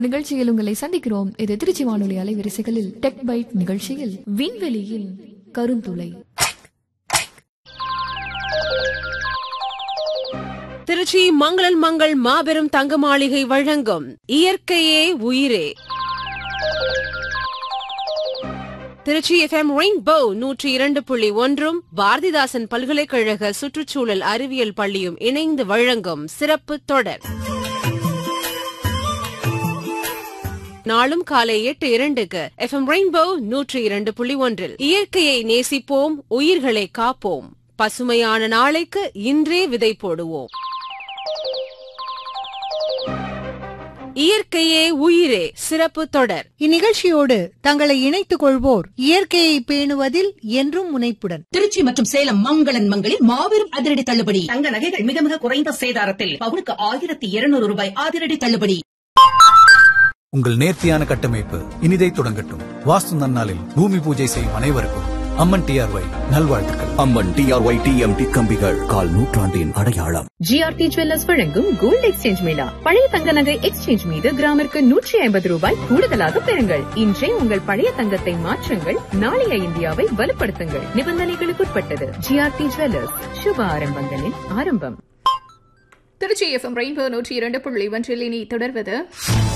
நிகழ்ச்சியில் உங்களை சந்திக்கிறோம் இது திருச்சி வானொலி அலைவரிசைகளில் டெக் பைட் நிகழ்ச்சியில் விண்வெளியில் கருந்துளை திருச்சி மங்களன் மங்கள் மாபெரும் தங்க மாளிகை வழங்கும் இயற்கையே உயிரே திருச்சி எஃப்எம் ரெயின்போ நூற்றி இரண்டு புள்ளி ஒன்றும் பாரதிதாசன் பல்கலைக்கழக சுற்றுச்சூழல் அறிவியல் பள்ளியும் இணைந்து வழங்கும் சிறப்பு தொடர் நாளும் காலை எட்டு இரண்டுக்கு எஃப்எம் ரெயின்போ நூற்றி இரண்டு புள்ளி ஒன்றில் இயற்கையை நேசிப்போம் உயிர்களை காப்போம் பசுமையான நாளைக்கு இன்றே விதை போடுவோம் இயற்கையே உயிரே சிறப்பு தொடர் இந்நிகழ்ச்சியோடு தங்களை இணைத்துக் கொள்வோர் இயற்கையை பேணுவதில் என்றும் முனைப்புடன் திருச்சி மற்றும் சேலம் மங்களன் மங்களில் மாபெரும் அதிரடி தள்ளுபடி தங்க நகைகள் மிக மிக குறைந்த சேதாரத்தில் பவுனுக்கு ஆயிரத்தி இருநூறு ரூபாய் அதிரடி தள்ளுபடி உங்கள் நேர்த்தியான கட்டமைப்பு இனிதை தொடங்கட்டும் வாஸ்து நன்னாளில் பூமி பூஜை செய்யும் அனைவருக்கும் அம்மன் டிஆர்ஒய் நல்வாழ்த்துக்கள் அம்மன் டிஆர்ஒய் டிஎம்டி கம்பிகள் கால் நூற்றாண்டின் அடையாளம் ஜிஆர்டி ஜுவல்லர்ஸ் வழங்கும் கோல்டு எக்ஸ்சேஞ்ச் மேளா பழைய தங்க நகை எக்ஸ்சேஞ்ச் மீது கிராமிற்கு நூற்றி ஐம்பது ரூபாய் கூடுதலாக பெறுங்கள் இன்றே உங்கள் பழைய தங்கத்தை மாற்றுங்கள் நாளைய இந்தியாவை வலுப்படுத்துங்கள் நிபந்தனைகளுக்குட்பட்டது ஜிஆர்டி ஜுவல்லர்ஸ் சுப ஆரம்பங்களின் ஆரம்பம் திருச்சி எஃப்எம் ரெயின்போ நூற்றி இரண்டு புள்ளி ஒன்றில் இனி தொடர்வது